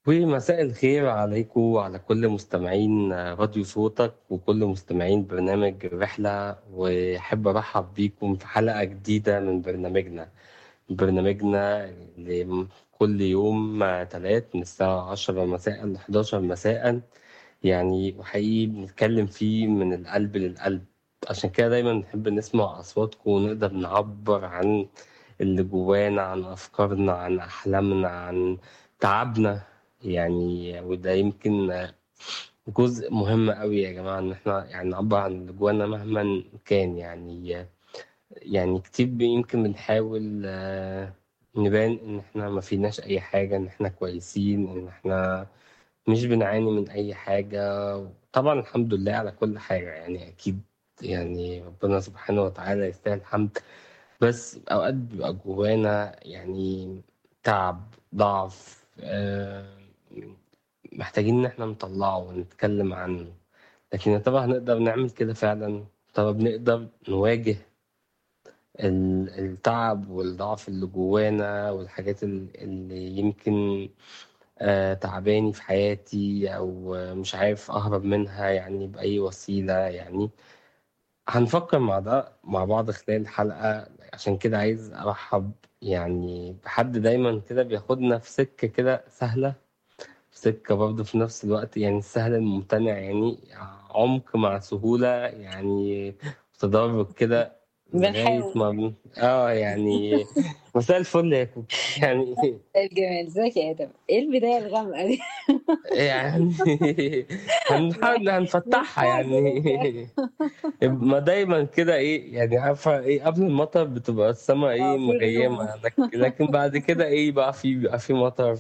ومساء الخير عليكم وعلى كل مستمعين راديو صوتك وكل مستمعين برنامج الرحلة وأحب أرحب بيكم في حلقة جديدة من برنامجنا برنامجنا اللي كل يوم تلات من الساعة عشرة مساء لحداشر مساء يعني وحقيقي بنتكلم فيه من القلب للقلب عشان كده دايما نحب نسمع أصواتكم ونقدر نعبر عن اللي جوانا عن أفكارنا عن أحلامنا عن تعبنا يعني وده يمكن جزء مهم قوي يا جماعة إن إحنا يعني نعبر عن اللي جوانا مهما كان يعني يعني كتير يمكن بنحاول آه، نبان إن إحنا ما فيناش أي حاجة إن إحنا كويسين إن إحنا مش بنعاني من أي حاجة طبعا الحمد لله على كل حاجة يعني أكيد يعني ربنا سبحانه وتعالى يستاهل الحمد بس أوقات بيبقى جوانا يعني تعب ضعف آه، محتاجين إن إحنا نطلعه ونتكلم عنه لكن يا ترى هنقدر نعمل كده فعلا يا ترى بنقدر نواجه ال- التعب والضعف اللي جوانا والحاجات ال- اللي يمكن آه، تعباني في حياتي أو آه، مش عارف أهرب منها يعني بأي وسيلة يعني هنفكر مع ده مع بعض خلال الحلقة عشان كده عايز أرحب يعني بحد دايما كده بياخدنا في سكة كده سهلة في سكة برضه في نفس الوقت يعني السهل الممتنع يعني عمق مع سهولة يعني تدرج كده لغاية بنحاول ما بن- اه يعني مساء الفل يا كوكي يعني الجمال ازيك يا ادم ايه البدايه الغامقه دي يعني هنحاول هنفتحها بنحاول يعني ما دايما كده ايه يعني عارفة ايه قبل المطر بتبقى السماء اه ايه في غيوم مغيمة لك- لكن بعد كده ايه بقى في بقى في مطر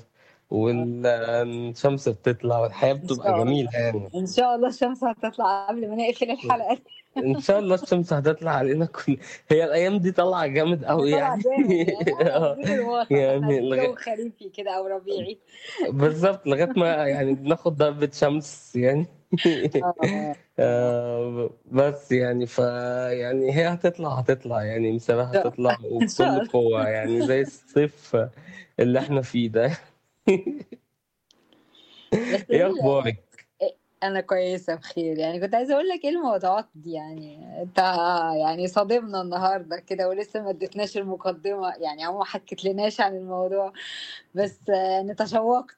والشمس بتطلع والحياة ان بتبقى شاء الله جميلة يعني ان شاء الله الشمس هتطلع قبل ما نقفل الحلقه دي ان شاء الله الشمس هتطلع علينا كل هي الايام دي طالعة جامد قوي طلع يعني جامد يعني اه آه، دي الواقع احنا يعني عايزين لغا... جو خريفي كده او ربيعي بالظبط لغاية ما يعني بناخد ضربة شمس يعني اه آه، بس يعني ف يعني هي هتطلع هتطلع يعني مسابقة هتطلع ان شاء وبكل الله قوة يعني زي الصيف اللي احنا فيه ده بس ايه ايه ال- اخبارك؟ إيه- انا كويسه بخير يعني كنت عايزه اقول لك ايه الموضوعات دي يعني انت يعني صادمنا النهارده كده ولسه ما اديتناش المقدمه يعني او ما حكيتلناش عن الموضوع بس آه، انا تشوقت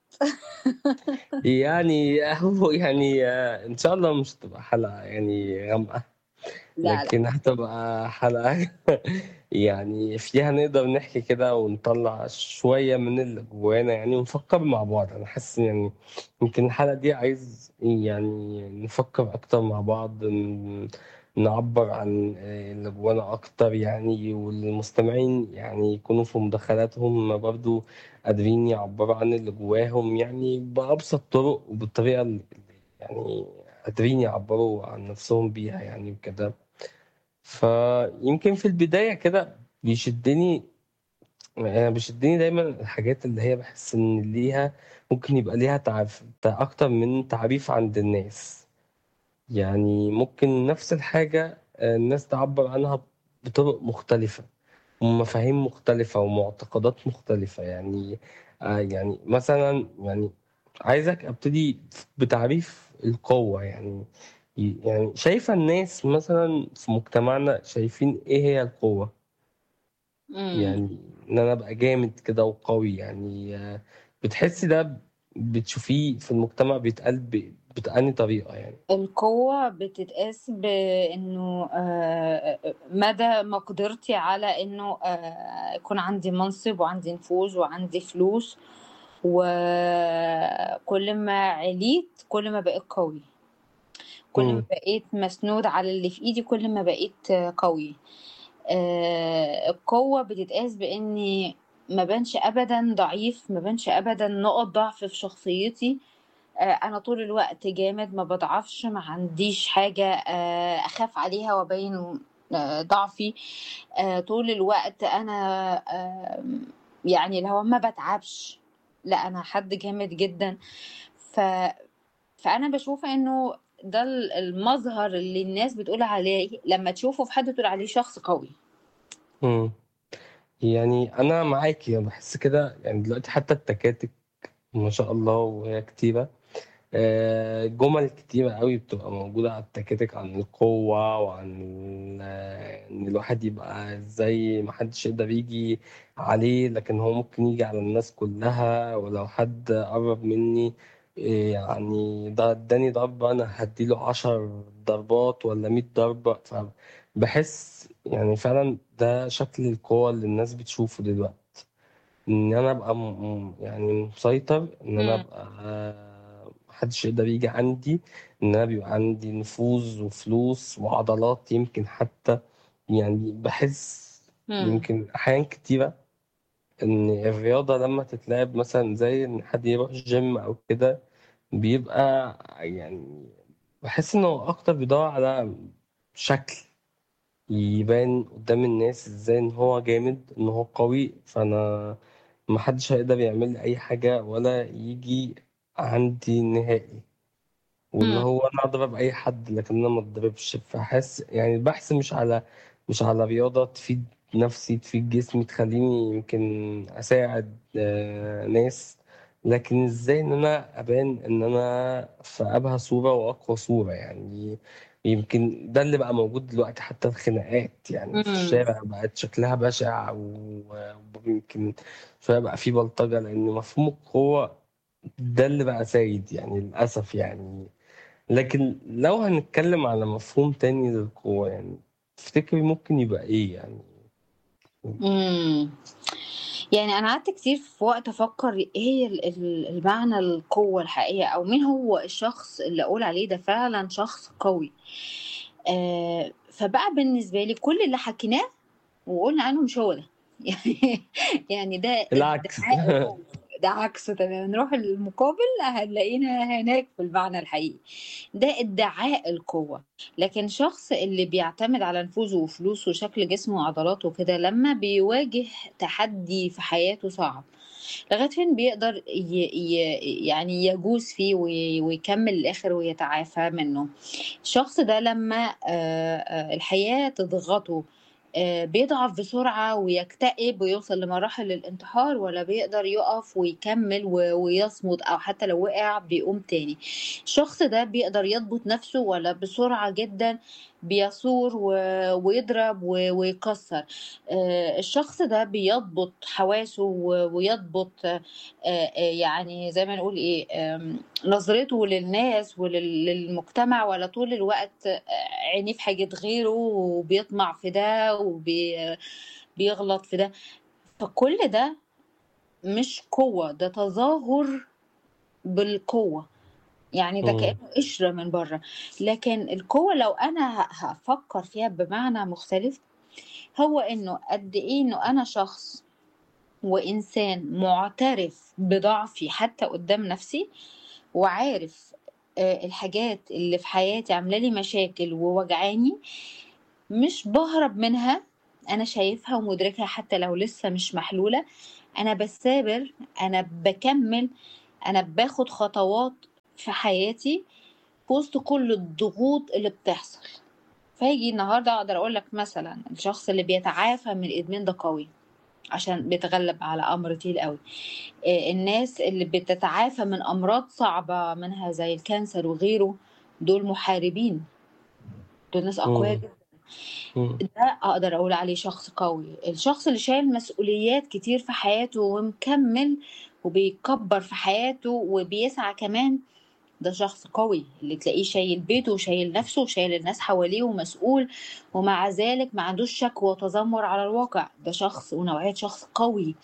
يعني هو يعني آه، ان شاء الله مش تبقى حلقة يعني غامقة لا لا لكن هتبقى حلقة يعني فيها نقدر نحكي كده ونطلع شوية من اللي جوانا يعني ونفكر مع بعض أنا حاسس يعني يمكن الحلقة دي عايز يعني نفكر أكتر مع بعض ن- نعبر عن اللي جوانا أكتر يعني والمستمعين يعني يكونوا في مداخلاتهم برضو قادرين يعبروا عن اللي جواهم يعني بأبسط طرق وبالطريقة اللي يعني قادرين يعبروا عن نفسهم بيها يعني وكده فيمكن في البداية كده بيشدني أنا بيشدني دايما الحاجات اللي هي بحس إن ليها ممكن يبقى ليها تعريف أكتر من تعريف عند الناس يعني ممكن نفس الحاجة آه، الناس تعبر عنها بطرق مختلفة ومفاهيم مختلفة ومعتقدات مختلفة يعني آه، يعني مثلا يعني عايزك أبتدي بتعريف القوة يعني يعني شايفة الناس مثلا في مجتمعنا شايفين إيه هي القوة امم يعني إن أنا أبقى جامد كده وقوي يعني آه، بتحسي ده بتشوفيه في المجتمع بيتقال ب- بأنهي طريقة يعني القوة بتتقاس بإنه آه، مدى مقدرتي على إنه آه، يكون عندي منصب وعندي نفوذ وعندي فلوس وكل ما عليت كل ما بقيت قوي كل ما مم. بقيت مسنود على اللي في إيدي كل ما بقيت آه، قوي آه، القوة بتتقاس بإني ما بنش أبدا ضعيف ما بنش أبدا نقط ضعف في شخصيتي آه، أنا طول الوقت جامد ما بضعفش ما عنديش حاجة آه، أخاف عليها وأبين آه، ضعفي آه، طول الوقت أنا آه، يعني اللي هو ما بتعبش لا أنا حد جامد جدا ف... فأنا بشوف إنه ده ال- المظهر اللي الناس بتقول عليه لما تشوفه في حد تقول عليه شخص قوي مم. يعني أنا معاكي أنا بحس كده يعني دلوقتي حتى التكاتك ما شاء الله وهي كتيرة آه، جمل كتيرة قوي بتبقى موجودة على التكاتك عن القوة وعن ال- آه، إن الواحد يبقى زي ما حدش يقدر يجي عليه لكن هو ممكن يجي على الناس كلها ولو حد قرب مني إيه يعني ده اداني ضربة أنا هديله عشر ضربات ولا مية ضربة فبحس يعني فعلا ده شكل القوة اللي الناس بتشوفه دلوقتي ان انا ابقى م... م- يعني مسيطر ان انا مم. ابقى آه، محدش يقدر يجي عندي ان انا بيبقى عندي نفوذ وفلوس وعضلات يمكن حتى يعني بحس مم. يمكن احيان كتيرة ان الرياضة لما تتلعب مثلا زي ان حد يروح جيم او كده بيبقى يعني بحس انه اكتر بيدور على شكل يبان قدام الناس ازاي ان هو جامد ان هو قوي فانا محدش هيقدر يعمل لي اي حاجة ولا يجي عندي نهائي واللي مم. هو انا اضرب اي حد لكن انا ما اضربش فحس يعني البحث مش على مش على رياضة تفيد نفسي تفيد جسمي تخليني يمكن اساعد آه، ناس لكن ازاي ان انا ابان ان انا في ابهى صورة واقوى صورة يعني يمكن ده اللي بقى موجود دلوقتي حتى الخناقات يعني في مم. الشارع بقت شكلها بشع و- ويمكن شوية بقى في بلطجة لأن مفهوم القوة ده اللي بقى سيد يعني للأسف يعني لكن لو هنتكلم على مفهوم تاني للقوة يعني تفتكري ممكن يبقى إيه يعني مم. يعني انا قعدت كتير في وقت افكر ايه ال- ال- المعنى القوة الحقيقية او مين هو الشخص اللي اقول عليه ده فعلا شخص قوي آه فبقى بالنسبة لي كل اللي حكيناه وقلنا عنه مش هو ده يعني يعني ده العكس ادعاء القوة ده عكسه تماما نروح المقابل هنلاقينا هناك في المعنى الحقيقي ده ادعاء القوة لكن شخص اللي بيعتمد على نفوذه وفلوسه وشكل جسمه وعضلاته كده لما بيواجه تحدي في حياته صعب لغاية فين بيقدر ي... ي... يعني يجوز فيه وي... ويكمل الآخر ويتعافى منه الشخص ده لما آه، آه، الحياة تضغطه آه، بيضعف بسرعة ويكتئب ويوصل لمراحل الانتحار ولا بيقدر يقف ويكمل و- ويصمد أو حتى لو وقع بيقوم تاني الشخص ده بيقدر يضبط نفسه ولا بسرعة جدا بيثور و- ويضرب و- ويكسر آه، الشخص ده بيضبط حواسه و- ويضبط آه، آه، يعني زي ما نقول ايه آم، نظرته للناس وللمجتمع ولا طول الوقت آه، عينيه في حاجة غيره وبيطمع في ده وبيغلط في ده فكل ده مش قوة ده تظاهر بالقوة يعني ده مم. كأنه قشرة من بره لكن القوة لو أنا ه- هفكر فيها بمعنى مختلف هو إنه قد إيه إنه أنا شخص وإنسان معترف بضعفي حتى قدام نفسي وعارف آه، الحاجات اللي في حياتي عاملة لي مشاكل ووجعاني مش بهرب منها أنا شايفها ومدركها حتى لو لسه مش محلولة أنا بثابر أنا بكمل أنا باخد خطوات في حياتي في وسط كل الضغوط اللي بتحصل فيجي النهارده اقدر اقول لك مثلا الشخص اللي بيتعافى من الادمان ده قوي عشان بيتغلب على امر تقيل قوي آه، الناس اللي بتتعافى من امراض صعبه منها زي الكانسر وغيره دول محاربين دول ناس اقوياء مم. جدا مم. ده اقدر اقول عليه شخص قوي الشخص اللي شايل مسؤوليات كتير في حياته ومكمل وبيكبر في حياته وبيسعى كمان ده شخص قوي اللي تلاقيه شايل بيته وشايل نفسه وشايل الناس حواليه ومسؤول ومع ذلك ما عندوش شكوى وتذمر على الواقع ده شخص ونوعية شخص قوي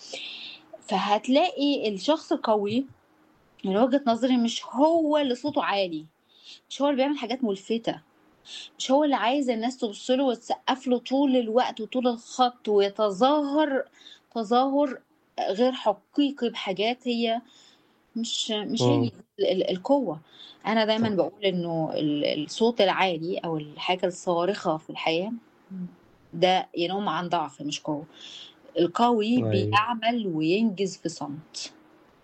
فهتلاقي الشخص القوي من وجهة نظري مش هو اللي صوته عالي مش هو اللي بيعمل حاجات ملفتة مش هو اللي عايز الناس تبص له وتسقف له طول الوقت وطول الخط ويتظاهر تظاهر غير حقيقي بحاجات هي مش مش هي مم. ال- ال- القوة أنا دايما صح بقول إنه ال- الصوت العالي أو الحاجة الصارخة في الحياة ده ينوم عن ضعف مش قوة القوي أيوة بيعمل وينجز في صمت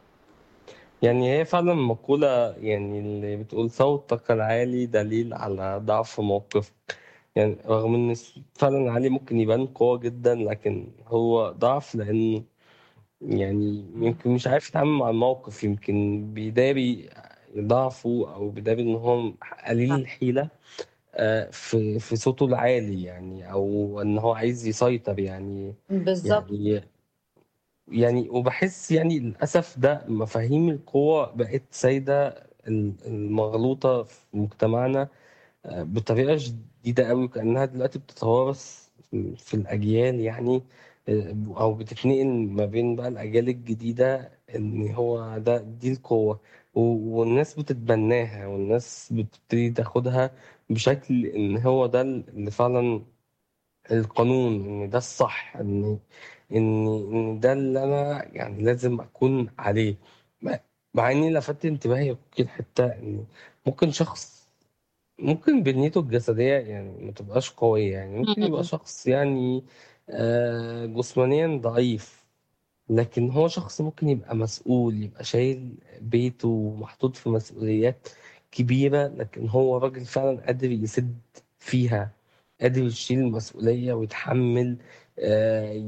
يعني هي فعلا مقولة يعني اللي بتقول صوتك العالي دليل على ضعف موقفك يعني رغم ان الصوت فعلا عالي ممكن يبان قوة جدا لكن هو ضعف لأنه يعني يمكن مش عارف يتعامل مع الموقف يمكن بيداري ضعفه أو بيداري إن هو قليل الحيلة آه، في في صوته العالي يعني أو إن هو عايز يسيطر يعني بالظبط يعني يعني وبحس يعني للأسف ده مفاهيم القوة بقت سايدة ال- المغلوطة في مجتمعنا آه، بطريقة شديدة قوي كأنها دلوقتي بتتوارث في الأجيال يعني آه، أو بتتنقل ما بين بقى الأجيال الجديدة إن هو ده دي القوة و- والناس بتتبناها والناس بتبتدي تاخدها بشكل إن هو ده اللي فعلا القانون ان ده الصح ان ان ان ده اللي انا يعني لازم اكون عليه مع مع اني لفت انتباهي ممكن حتة ان ممكن شخص ممكن بنيته الجسدية يعني ما تبقاش قوية يعني ممكن يبقى مم. شخص يعني آه، جسمانيا ضعيف لكن هو شخص ممكن يبقى مسؤول يبقى شايل بيته ومحطوط في مسؤوليات كبيرة لكن هو راجل فعلا قادر يسد فيها قادر يشيل المسؤولية ويتحمل آه،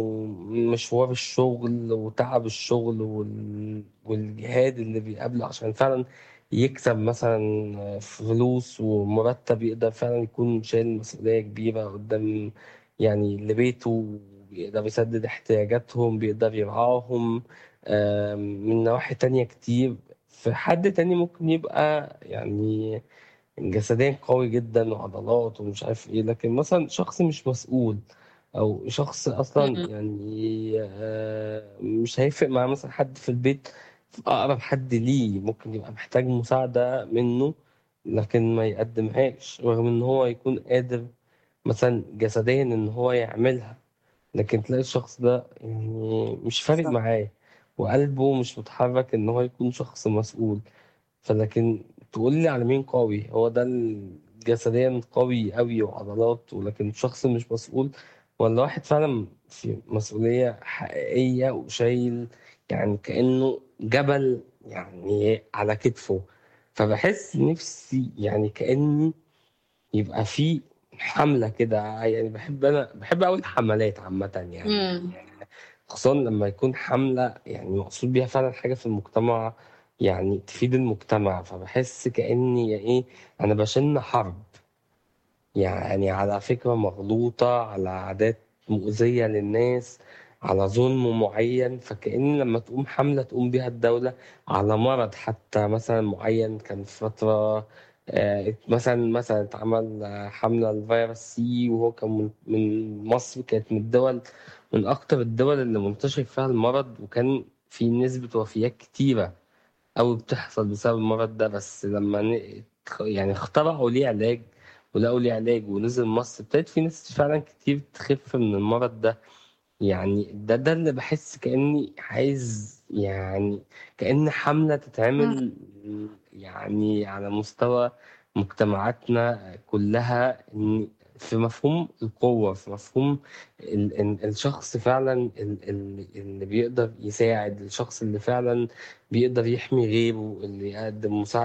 مشوار الشغل وتعب الشغل وال- والجهاد اللي بيقابله عشان فعلا يكسب مثلا فلوس ومرتب يقدر فعلا يكون شايل مسؤولية كبيرة قدام يعني لبيته بيقدر يسدد احتياجاتهم بيقدر يرعاهم آم، من نواحي تانية كتير في حد تاني ممكن يبقى يعني جسديا قوي جدا وعضلات ومش عارف ايه لكن مثلا شخص مش مسؤول او شخص اصلا مم. يعني آه، مش هيفرق مع مثلا حد في البيت اقرب حد ليه ممكن يبقى محتاج مساعدة منه لكن ما يقدمهاش رغم ان هو يكون قادر مثلا جسديا ان هو يعملها لكن تلاقي الشخص ده يعني مش فارق بالظبط معاه وقلبه مش متحرك ان هو يكون شخص مسؤول فلكن تقول لي على مين قوي هو ده ال- جسديا قوي قوي وعضلات ولكن شخص مش مسؤول ولا واحد فعلا في مسؤولية حقيقية وشايل يعني كأنه جبل يعني على كتفه فبحس نفسي يعني كأني يبقى في حملة كده يعني بحب أنا بحب أوي الحملات عامة يعني مم. خصوصا لما يكون حملة يعني مقصود بيها فعلا حاجة في المجتمع يعني تفيد المجتمع فبحس كأني إيه أنا بشن حرب يعني على فكرة مغلوطة على عادات مؤذية للناس على ظلم معين فكأن لما تقوم حملة تقوم بيها الدولة على مرض حتى مثلا معين كان في فترة آه، مثلا مثلا اتعمل آه، حملة الفيروس سي وهو كان من من مصر كانت من الدول من أكتر الدول اللي منتشر فيها المرض وكان في نسبة وفيات كتيرة أوي بتحصل بسبب المرض ده بس لما ن- يعني اخترعوا ليه علاج ولقوا ليه علاج ونزل مصر ابتدت في ناس فعلا كتير تخف من المرض ده يعني ده ده اللي بحس كأني عايز يعني كأن حملة مم. تتعمل يعني على مستوى مجتمعاتنا كلها إن في مفهوم القوة في مفهوم ال ال الشخص فعلا ال ال اللي بيقدر يساعد الشخص اللي فعلا بيقدر يحمي غيره اللي يقدم مساعدة